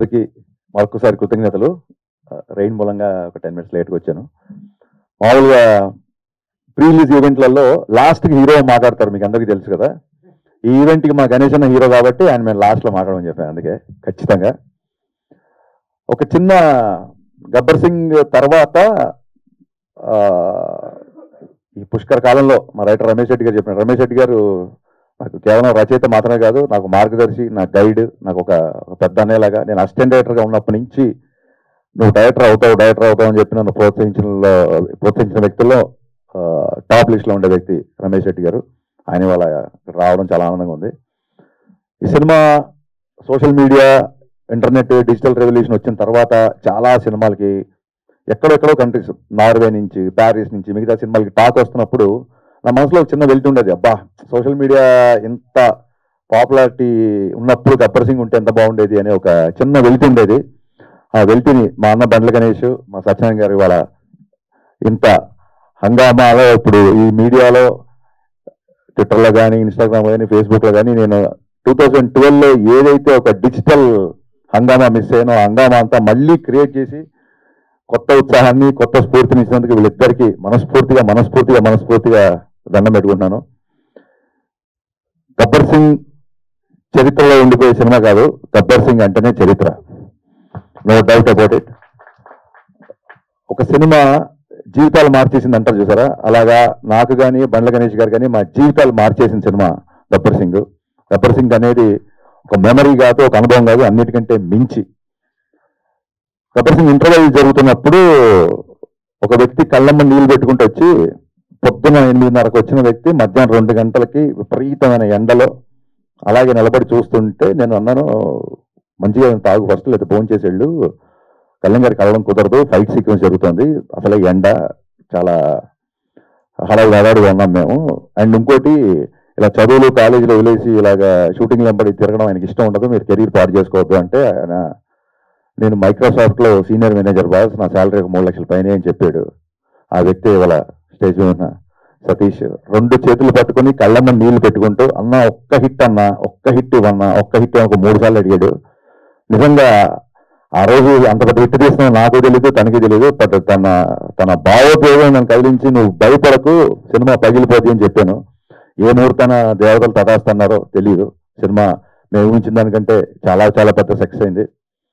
అందరికీ మరొకసారి కృతజ్ఞతలు రెయిన్ మూలంగా ఒక టెన్ మినిట్స్ లేట్గా వచ్చాను మామూలుగా ప్రీ రిలీజ్ ఈవెంట్లలో లాస్ట్కి హీరో మాట్లాడతారు మీకు అందరికీ తెలుసు కదా ఈ ఈవెంట్కి మా గణేష్ అన్న హీరో కాబట్టి ఆయన మేము లాస్ట్లో మాట్లాడమని చెప్పాను అందుకే ఖచ్చితంగా ఒక చిన్న గబ్బర్ సింగ్ తర్వాత ఆ, ఈ పుష్కర కాలంలో మా రైటర్ రమేష్ రెడ్డి గారు చెప్పిన రమేష్ రెడ్డి గారు నాకు కేవలం రచయిత మాత్రమే కాదు నాకు మార్గదర్శి నా గైడ్ నాకు ఒక ఒక పెద్ద అనేలాగా నేను అసిస్టెంట్ డైరెక్టర్గా ఉన్నప్పటి నుంచి నువ్వు డైరెక్టర్ అవుతావు డైరెక్టర్ అవుతావు అని చెప్పి నన్ను ప్రోత్సహించిన ప్రోత్సహించిన వ్యక్తుల్లో ఆ, టాప్ లిస్ట్లో ఉండే వ్యక్తి రమేష్ రెడ్డి గారు ఆయన వాళ్ళ రావడం చాలా ఆనందంగా ఉంది ఈ cinema social media internet digital revolution వచ్చిన తర్వాత చాలా సినిమాలకి ఎక్కడెక్కడో కంట్రీస్ నార్వే నుంచి ప్యారిస్ నుంచి మిగతా సినిమాలకి టాక్ వస్తున్నప్పుడు నా మనసులో ఒక చిన్న వెళ్తూ ఉండేది అబ్బా సోషల్ మీడియా ఇంత పాపులారిటీ ఉన్నప్పుడు గబ్బర్ సింగ్ ఉంటే ఎంత బాగుండేది అనే ఒక చిన్న వెళ్తూ ఉండేది ఆ వెళ్తిని మా అన్న బండ్ల గణేష్ మా సత్యనారాయణ గారు ఇవాళ ఇంత హంగామాలో ఇప్పుడు ఈ మీడియాలో ట్విట్టర్లో కానీ ఇన్స్టాగ్రామ్ కానీ ఫేస్బుక్లో కానీ నేను టూ థౌజండ్ ట్వెల్వ్లో ఏదైతే ఒక డిజిటల్ హంగామా మిస్ అయ్యానో ఆ హంగామా అంతా మళ్ళీ క్రియేట్ చేసి కొత్త ఉత్సాహాన్ని కొత్త స్ఫూర్తిని ఇచ్చినందుకు వీళ్ళిద్దరికి మనస్ఫూర్తిగా మనస్ఫూర్తిగా మనస్ఫూర్తిగా దండం పెట్టుకుంటున్నాను గబ్బర్ సింగ్ చరిత్రలో ఉండిపోయే సినిమా కాదు గబ్బర్ సింగ్ అంటేనే చరిత్ర నో డౌట్ అబౌట్ ఇట్ ఒక సినిమా జీవితాలు మార్చేసింది అంటారు చూసారా అలాగా నాకు కానీ బండ్ల గణేష్ గారు కానీ మా జీవితాలు మార్చేసిన సినిమా గబ్బర్ సింగ్ గబ్బర్ సింగ్ అనేది ఒక మెమరీ కాదు ఒక అనుభవం కాదు అన్నిటికంటే మించి గబ్బర్ సింగ్ ఇంటర్వ్యూ జరుగుతున్నప్పుడు ఒక వ్యక్తి కళ్ళమ్మ నీళ్లు పెట్టుకుంటూ వచ్చి పొద్దున ఎనిమిదిన్నరకు వచ్చిన వ్యక్తి మధ్యాహ్నం రెండు గంటలకి విపరీతమైన ఎండలో అలాగే నిలబడి చూస్తుంటే నేను అన్నాను మంచిగా తాగు ఫస్ట్ లేదా ఫోన్ చేసేళ్ళు కళ్యాణ్ గారికి కలవడం కుదరదు ఫైట్ సీక్వెన్స్ జరుగుతుంది అసలే ఎండ చాలా హడావుడి హడావుడిగా ఉన్నాం మేము అండ్ ఇంకోటి ఇలా చదువులు కాలేజీలో వదిలేసి ఇలాగా షూటింగ్ వెంబడి తిరగడం ఆయనకి ఇష్టం ఉండదు మీరు కెరీర్ పాడు చేసుకోవద్దు అంటే ఆయన నేను మైక్రోసాఫ్ట్ లో సీనియర్ మేనేజర్ బాస్ నా శాలరీ ఒక మూడు లక్షల పైన అని చెప్పాడు ఆ వ్యక్తి ఇవాళ స్టేజ్ మీద ఉన్న సతీష్ రెండు చేతులు పట్టుకొని కళ్ళన్న నీళ్లు పెట్టుకుంటూ అన్న ఒక్క హిట్ అన్న ఒక్క హిట్ ఇవ్వన్నా ఒక్క హిట్ ఒక మూడు సార్లు అడిగాడు నిజంగా ఆ రోజు అంత పెద్ద హిట్ తీసిన నాకు తెలియదు తనకి తెలియదు బట్ తన తన భావోద్వేగం నన్ను కదిలించి నువ్వు భయపడకు సినిమా పగిలిపోతుంది అని చెప్పాను ఏ ముహూర్తాన దేవతలు తదాస్తున్నారో తెలియదు సినిమా మేము ఊహించిన దానికంటే చాలా చాలా పెద్ద సక్సెస్ అయింది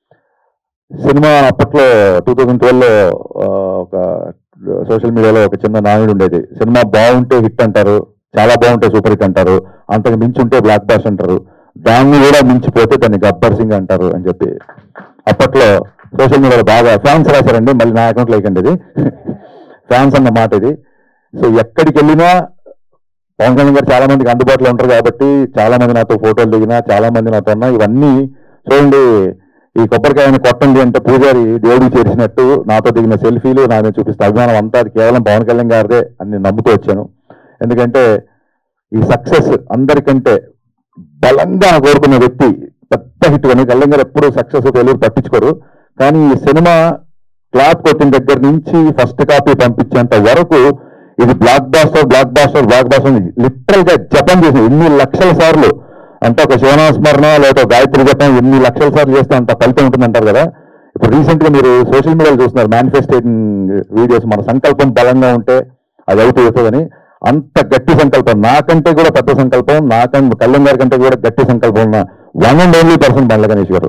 సినిమా అప్పట్లో టూ థౌజండ్ ట్వెల్వ్లో ఒక సోషల్ మీడియాలో ఒక చిన్న నానుడు ఉండేది సినిమా బాగుంటే హిట్ అంటారు చాలా బాగుంటే సూపర్ హిట్ అంటారు అంతకు మించి ఉంటే బ్లాక్ బాస్ అంటారు దాన్ని కూడా మించిపోతే దాన్ని గబ్బర్ సింగ్ అంటారు అని చెప్పి అప్పట్లో సోషల్ మీడియాలో బాగా ఫ్యాన్స్ రాశారండి మళ్ళీ నా అకౌంట్లో వేయకండి ఇది ఫ్యాన్స్ అన్న మాట ఇది సో ఎక్కడికి వెళ్ళినా పవన్ కళ్యాణ్ గారు చాలా మందికి అందుబాటులో ఉంటారు కాబట్టి చాలా మంది నాతో ఫోటోలు దిగినా చాలా మంది నాతో ఉన్నా ఇవన్నీ చూడండి ఈ కొబ్బరికాయని కొట్టండి అంటే పూజారి దేవుడికి చేసినట్టు నాతో దిగిన సెల్ఫీలు నా మీద చూపిస్తే అభిమానం అంతా అది కేవలం పవన్ కళ్యాణ్ గారిదే అని నేను నమ్ముతూ వచ్చాను ఎందుకంటే ఈ సక్సెస్ అందరికంటే బలంగా కోరుకున్న వ్యక్తి పెద్ద హిట్ కానీ కళ్యాణ్ గారు ఎప్పుడు సక్సెస్ తెలియదు పట్టించుకోరు కానీ ఈ సినిమా క్లాప్ కొట్టిన దగ్గర నుంచి ఫస్ట్ కాపీ పంపించేంత వరకు ఇది blockbuster blockbuster blockbuster literal గా జపం చేసి ఎన్ని లక్షల సార్లు అంటే ఒక శివనాస్మరణ లేదా గాయత్రి జపం ఎన్ని లక్షల సార్లు చేస్తే అంత ఫలితం ఉంటుంది అంటారు కదా ఇప్పుడు రీసెంట్ గా మీరు సోషల్ మీడియాలో చూస్తున్నారు మేనిఫెస్టేటింగ్ వీడియోస్ మన సంకల్పం బలంగా ఉంటే అది అవుతుందని అంత గట్టి సంకల్పం నాకంటే కూడా పెద్ద సంకల్పం నాకంటే కళ్యాణ్ గారి కంటే కూడా గట్టి సంకల్పం ఉన్న one and only person Bandla Ganesh garu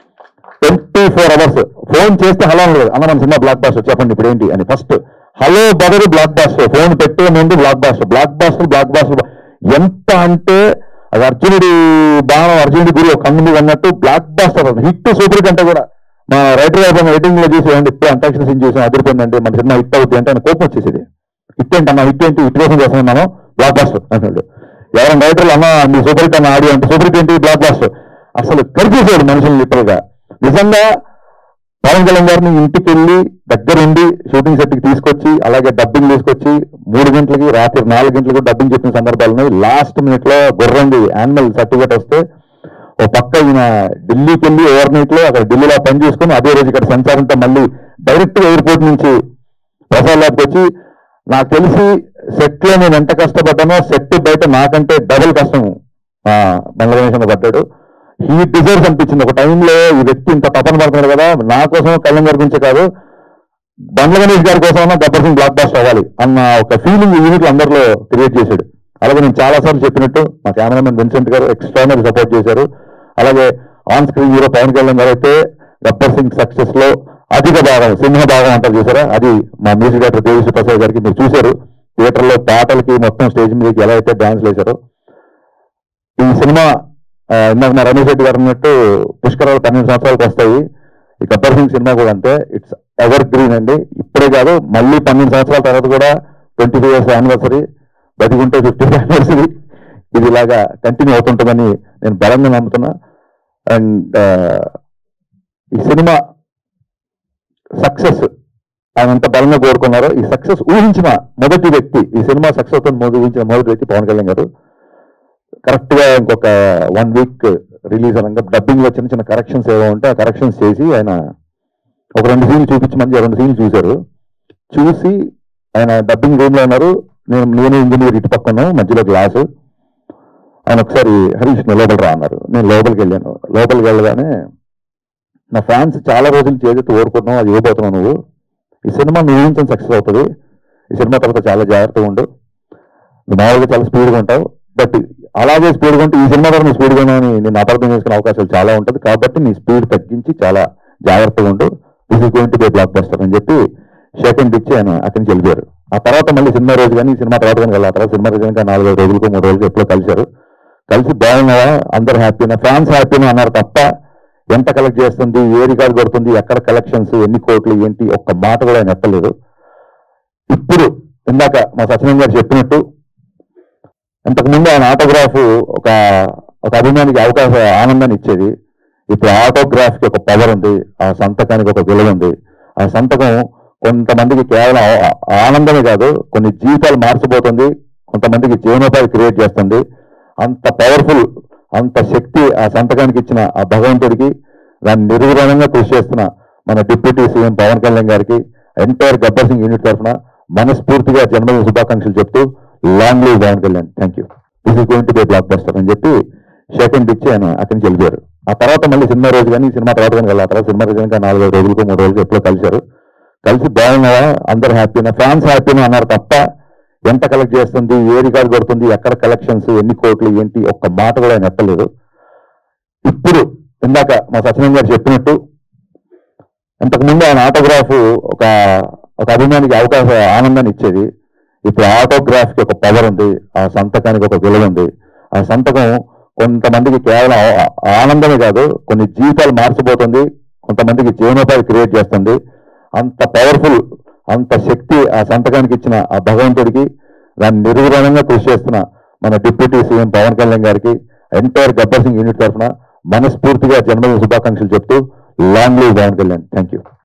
twenty four hours phone చేస్తే హలో లేదు అన్న మన సినిమా బ్లాక్ బాస్టర్ చెప్పండి ఇప్పుడు ఏంటి అని ఫస్ట్ హలో బదరు బ్లాక్ బాస్టర్ ఫోన్ పెట్టే ముందు blockbuster blockbuster blockbuster ఎంత అంటే అది అర్జునుడి బాణం అర్జునుడి గురి ఒక కన్ను మీద అన్నట్టు బ్లాక్ బాస్టర్ హిట్ సూపర్ కంటే కూడా మా రైటర్ గారు రైటింగ్ లో చూసి ఏమంటే ఇప్పుడు అంటాక్షన్ సీన్ చూసాం అదిరిపోయిందంటే మన సినిమా హిట్ అవుతుంది అంటే ఆయన కోపం వచ్చేసేది హిట్ ఏంటి అన్న హిట్ ఏంటి హిట్ కోసం చేస్తున్నాను బ్లాక్ బాస్టర్ అన్నాడు ఎవరైనా రైటర్లు అన్న మీ సూపర్ హిట్ అన్న ఆడియో అంటే సూపర్ హిట్ ఏంటి బ్లాక్ బాస్టర్ అసలు కరిచేసాడు మనుషులు లిటరల్ గా నిజంగా పవన్ కళ్యాణ్ గారిని ఇంటికి వెళ్ళి దగ్గరుండి షూటింగ్ సెట్ కి తీసుకొచ్చి అలాగే డబ్బింగ్ తీసుకొచ్చి మూడు గంటలకి రాత్రి నాలుగు గంటలకు డబ్బింగ్ చెప్పిన సందర్భాలు ఉన్నాయి లాస్ట్ మినిట్ లో గుర్రండి యాన్యువల్ సర్టిఫికేట్ వస్తే ఓ పక్క ఈయన ఢిల్లీకి వెళ్ళి ఓవర్ నైట్ లో అక్కడ ఢిల్లీలో పని చేసుకుని అదే రోజు ఇక్కడ సంచారంతో మళ్ళీ డైరెక్ట్ గా ఎయిర్పోర్ట్ నుంచి ప్రసాద్ ల్యాబ్కి వచ్చి నాకు తెలిసి సెట్ లో నేను ఎంత కష్టపడ్డానో సెట్ బయట నాకంటే డబుల్ కష్టం బంగ్లాదేశ్ పడ్డాడు హీ డిజర్వ్స్ అనిపించింది ఒక టైంలో ఈ వ్యక్తి ఇంత తపన పడుతున్నాడు కదా నా కోసం కళ్యాణ్ గారి గురించే కాదు బండ్ల గణేష్ గారి కోసం గబ్బర్ సింగ్ బ్లాక్ బాస్టర్ అవ్వాలి అన్న ఒక ఫీలింగ్ యూనిట్ అందరిలో క్రియేట్ చేశాడు అలాగే నేను చాలా సార్లు చెప్పినట్టు మా cameraman Vincent garu extraordinary support చేశారు అలాగే on screen hero Pavan Kalyan garu అయితే గబ్బర్ సింగ్ సక్సెస్ లో అధిక భాగం సింహ భాగం అంటారు చూసారా అది మా మ్యూజిక్ డైరెక్టర్ దేవిశ్రీ ప్రసాద్ గారికి మీరు చూశారు థియేటర్ లో పాటలకి మొత్తం స్టేజ్ మీదకి ఎలా అయితే డాన్స్ వేశారో ఈ సినిమా ఆ, ఇందాక మా రమేష్ రెడ్డి గారు అన్నట్టు పుష్కరాలు పన్నెండు సంవత్సరాలకు వస్తాయి ఈ గబ్బర్ సింగ్ సినిమా కూడా అంతే ఇట్స్ ఎవర్ గ్రీన్ అండి ఇప్పుడే కాదు మళ్ళీ పన్నెండు సంవత్సరాల తర్వాత కూడా ట్వంటీ ఫైవ్ ఇయర్స్ యానివర్సరీ బతికుంటే ఫిఫ్టీ యానివర్సరీ ఇది ఇలాగా కంటిన్యూ అవుతుంటుందని నేను బలంగా నమ్ముతున్నా అండ్ ఈ సినిమా సక్సెస్ ఆయన ఎంత బలంగా కోరుకున్నారో ఈ సక్సెస్ ఊహించిన మొదటి వ్యక్తి ఈ సినిమా సక్సెస్ ఊహించిన మొదటి వ్యక్తి పవన్ కళ్యాణ్ గారు కరెక్ట్ గా ఇంకొక వన్ వీక్ రిలీజ్ అనగా డబ్బింగ్ లో చిన్న చిన్న కరెక్షన్స్ ఏవో ఉంటే ఆ కరెక్షన్స్ చేసి ఆయన ఒక రెండు సీన్లు చూపించమని రెండు సీన్లు చూశారు చూసి ఆయన డబ్బింగ్ రూమ్ లో ఉన్నారు నేను నేను ఇంజనీర్ ఇటు పక్క ఉన్నాను మధ్యలో గ్లాసు ఆయన ఒకసారి హరీష్ నువ్వు లోపల రా అన్నారు నేను లోపలికి వెళ్ళాను లోపలికి వెళ్ళగానే నా ఫ్యాన్స్ చాలా రోజులు చేతి ఓడుకున్నావు అది ఇవ్వబోతున్నావు నువ్వు ఈ సినిమా నువ్వు ఊహించిన సక్సెస్ అవుతుంది ఈ సినిమా తర్వాత చాలా జాగ్రత్తగా ఉండు నువ్వు మామూలుగా చాలా స్పీడ్గా ఉంటావు బట్ అలాగే స్పీడ్గా ఉంటే ఈ సినిమా ద్వారా నువ్వు స్పీడ్గా అని నేను అపార్థం చేసుకునే అవకాశాలు చాలా ఉంటుంది కాబట్టి నీ స్పీడ్ తగ్గించి చాలా జాగ్రత్తగా ఉండు this is going to be blockbuster అని చెప్పి సెకండ్ ఇచ్చి ఆయన అక్కడి నుంచి వెళ్ళిపోయారు ఆ తర్వాత మళ్ళీ సినిమా రోజు కానీ సినిమా తర్వాత కానీ వెళ్ళాలి ఆ తర్వాత సినిమా రోజు కానీ నాలుగైదు రోజులకు మూడు రోజులకు ఎప్పుడో కలిశారు కలిసి బాగున్నావా అందరు హ్యాపీనా ఫ్యాన్స్ హ్యాపీనా అన్నారు తప్ప ఎంత కలెక్ట్ చేస్తుంది ఏ రికార్డు కొడుతుంది ఎక్కడ కలెక్షన్స్ ఎన్ని కోట్లు ఏంటి ఒక్క మాట కూడా ఆయన ఎత్తలేదు ఇప్పుడు ఇందాక మా సత్యనారాయణ గారు చెప్పినట్టు ఇంతకుముందు ఆయన ఆటోగ్రాఫ్ ఒక ఒక అభిమానికి అవకాశ ఆనందాన్ని ఇచ్చేది ఇప్పుడు ఆటోగ్రాఫ్ కి ఒక పవర్ ఉంది ఆ సంతకానికి ఒక విలువ ఉంది ఆ సంతకం కొంతమందికి కేవలం ఆ- ఆనందమే కాదు కొన్ని జీవితాలు మార్చబోతుంది కొంతమందికి జీవనోపాధి క్రియేట్ చేస్తుంది అంత పవర్ఫుల్ అంత శక్తి ఆ సంతకానికి ఇచ్చిన ఆ భగవంతుడికి దాన్ని నిర్విరామంగా కృషి చేస్తున్న మన డిప్యూటీ సీఎం పవన్ కళ్యాణ్ గారికి ఎంటైర్ గబ్బర్ సింగ్ యూనిట్ తరఫున మనస్ఫూర్తిగా జన్మదిన శుభాకాంక్షలు చెప్తూ long live Pavan Kalyan thank you this is going to be blockbuster అని చెప్పి సెకండ్ ఇచ్చి ఆయన అక్కడి నుంచి వెళ్ళిపోయారు ఆ తర్వాత మళ్ళీ సినిమా రోజు కానీ సినిమా తర్వాత కానీ వెళ్ళాలి ఆ తర్వాత సినిమా రోజు కానీ నాలుగైదు రోజులకు మూడు రోజులకు ఎప్పుడో కలిశారు కలిసి బాగున్నావా అందరు హ్యాపీనా ఫ్యాన్స్ హ్యాపీనా అన్నారు తప్ప ఎంత కలెక్ట్ చేస్తుంది ఏ రికార్డు కొడుతుంది ఎక్కడ కలెక్షన్స్ ఎన్ని కోట్లు ఏంటి ఒక్క మాట కూడా ఆయన ఎత్తలేదు ఇప్పుడు ఇందాక మా సత్యనారాయణ గారు చెప్పినట్టు ఇంతకుముందు ఆయన ఆటోగ్రాఫ్ ఒక ఒక అభిమానికి అవకాశ ఆనందాన్ని ఇచ్చేది ఇప్పుడు ఆటోగ్రాఫ్ కి ఒక పవర్ ఉంది ఆ సంతకానికి ఒక విలువ ఉంది ఆ సంతకం కొంతమందికి కేవలం ఆ- ఆనందమే కాదు కొన్ని జీవితాలు మార్చబోతుంది కొంతమందికి జీవనోపాధి క్రియేట్ చేస్తుంది అంత పవర్ఫుల్ అంత శక్తి ఆ సంతకానికి ఇచ్చిన ఆ భగవంతుడికి దాన్ని నిర్విరామంగా కృషి చేస్తున్న మన డిప్యూటీ సీఎం పవన్ కళ్యాణ్ గారికి ఎంటైర్ గబ్బర్ సింగ్ యూనిట్ తరఫున మనస్ఫూర్తిగా జన్మదిన శుభాకాంక్షలు చెప్తూ long live Pavan Kalyan thank you